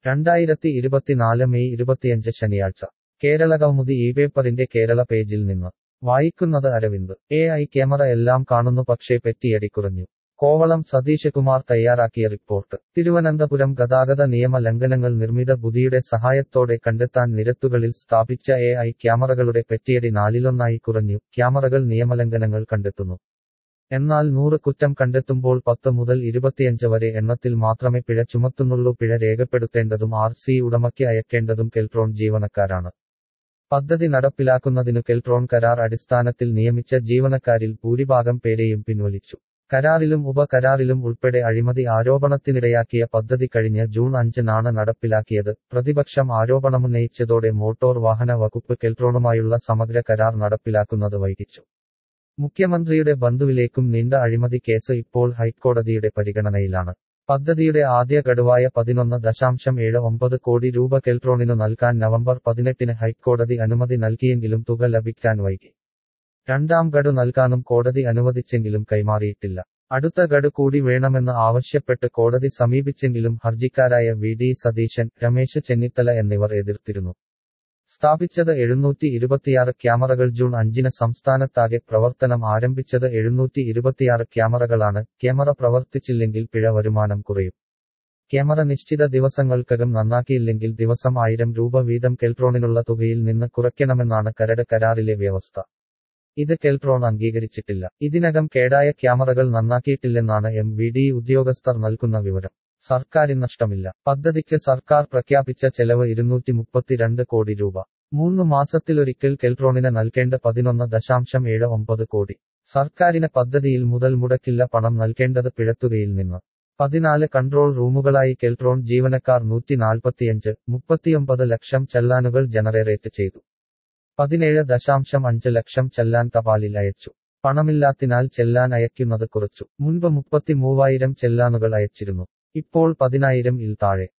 രണ്ടായിരത്തി ഇരുപത്തിനാല് മെയ് ഇരുപത്തിയഞ്ച് ശനിയാഴ്ച കേരള കൗമുദി ഈ പേപ്പറിന്റെ കേരള പേജിൽ നിന്ന് വായിക്കുന്നത് അരവിന്ദ് എ ഐ ക്യാമറ എല്ലാം കാണുന്നു പക്ഷേ പെറ്റിയടി കുറഞ്ഞു കോവളം സതീഷ് കുമാർ തയ്യാറാക്കിയ റിപ്പോർട്ട് തിരുവനന്തപുരം ഗതാഗത നിയമ ലംഘനങ്ങൾ നിർമ്മിത ബുദ്ധിയുടെ സഹായത്തോടെ കണ്ടെത്താൻ നിരത്തുകളിൽ സ്ഥാപിച്ച എ ഐ ക്യാമറകളുടെ പെറ്റിയടി നാലിലൊന്നായി കുറഞ്ഞു ക്യാമറകൾ നിയമലംഘനങ്ങൾ കണ്ടെത്തുന്നു എന്നാൽ നൂറ് കുറ്റം കണ്ടെത്തുമ്പോൾ പത്ത് മുതൽ ഇരുപത്തിയഞ്ച് വരെ എണ്ണത്തിൽ മാത്രമേ പിഴ ചുമത്തുന്നുള്ളൂ പിഴ രേഖപ്പെടുത്തേണ്ടതും ആർ സി ഉടമയ്ക്ക് അയക്കേണ്ടതും കെൽട്രോൺ ജീവനക്കാരാണ് പദ്ധതി നടപ്പിലാക്കുന്നതിനു കെൽട്രോൺ കരാർ അടിസ്ഥാനത്തിൽ നിയമിച്ച ജീവനക്കാരിൽ ഭൂരിഭാഗം പേരെയും പിൻവലിച്ചു കരാറിലും ഉപകരാറിലും ഉൾപ്പെടെ അഴിമതി ആരോപണത്തിനിടയാക്കിയ പദ്ധതി കഴിഞ്ഞ ജൂൺ അഞ്ചിനാണ് നടപ്പിലാക്കിയത് പ്രതിപക്ഷം ആരോപണമുന്നയിച്ചതോടെ മോട്ടോർ വാഹന വകുപ്പ് കെൽട്രോണുമായുള്ള സമഗ്ര കരാർ നടപ്പിലാക്കുന്നത് വൈകിച്ചു മുഖ്യമന്ത്രിയുടെ ബന്ധുവിലേക്കും നീണ്ട അഴിമതി കേസ് ഇപ്പോൾ ഹൈക്കോടതിയുടെ പരിഗണനയിലാണ് പദ്ധതിയുടെ ആദ്യ ഗഡുവായ പതിനൊന്ന് ദശാംശം ഏഴ് ഒമ്പത് കോടി രൂപ കെൽട്രോണിനു നൽകാൻ നവംബർ പതിനെട്ടിന് ഹൈക്കോടതി അനുമതി നൽകിയെങ്കിലും തുക ലഭിക്കാൻ വൈകി രണ്ടാം ഗഡു നൽകാനും കോടതി അനുവദിച്ചെങ്കിലും കൈമാറിയിട്ടില്ല അടുത്ത ഗഡു കൂടി വേണമെന്ന് ആവശ്യപ്പെട്ട് കോടതി സമീപിച്ചെങ്കിലും ഹർജിക്കാരായ വി ഡി സതീശൻ രമേശ് ചെന്നിത്തല എന്നിവർ എതിർത്തിരുന്നു സ്ഥാപിച്ചത് എഴുന്നൂറ്റി ഇരുപത്തിയാറ് ക്യാമറകൾ ജൂൺ അഞ്ചിന് സംസ്ഥാനത്താകെ പ്രവർത്തനം ആരംഭിച്ചത് എഴുന്നൂറ്റി ഇരുപത്തിയാറ് ക്യാമറകളാണ് ക്യാമറ പ്രവർത്തിച്ചില്ലെങ്കിൽ പിഴ വരുമാനം കുറയും ക്യാമറ നിശ്ചിത ദിവസങ്ങൾക്കകം നന്നാക്കിയില്ലെങ്കിൽ ദിവസം ആയിരം രൂപ വീതം കെൽട്രോണിനുള്ള തുകയിൽ നിന്ന് കുറയ്ക്കണമെന്നാണ് കരട് കരാറിലെ വ്യവസ്ഥ ഇത് കെൽട്രോൺ അംഗീകരിച്ചിട്ടില്ല ഇതിനകം കേടായ ക്യാമറകൾ നന്നാക്കിയിട്ടില്ലെന്നാണ് എം വി ഡി ഉദ്യോഗസ്ഥർ നൽകുന്ന വിവരം സർക്കാരിന് നഷ്ടമില്ല പദ്ധതിക്ക് സർക്കാർ പ്രഖ്യാപിച്ച ചെലവ് ഇരുന്നൂറ്റി മുപ്പത്തിരണ്ട് കോടി രൂപ മൂന്ന് മാസത്തിലൊരിക്കൽ കെൽട്രോണിന് നൽകേണ്ട പതിനൊന്ന് ദശാംശം ഏഴ് ഒമ്പത് കോടി സർക്കാരിന് പദ്ധതിയിൽ മുതൽ മുടക്കില്ല പണം നൽകേണ്ടത് പിഴത്തുകയിൽ നിന്ന് പതിനാല് കൺട്രോൾ റൂമുകളായി കെൽട്രോൺ ജീവനക്കാർ നൂറ്റി നാൽപ്പത്തിയഞ്ച് മുപ്പത്തിയൊമ്പത് ലക്ഷം ചെല്ലാനുകൾ ജനറേറ്റ് ചെയ്തു പതിനേഴ് ദശാംശം അഞ്ച് ലക്ഷം ചെല്ലാൻ തപാലിൽ അയച്ചു പണമില്ലാത്തിനാൽ ചെല്ലാൻ അയക്കുന്നത് കുറച്ചു മുൻപ് മുപ്പത്തി മൂവായിരം ചെല്ലാനുകൾ അയച്ചിരുന്നു ഇപ്പോൾ പതിനായിരം ഇൽ താഴെ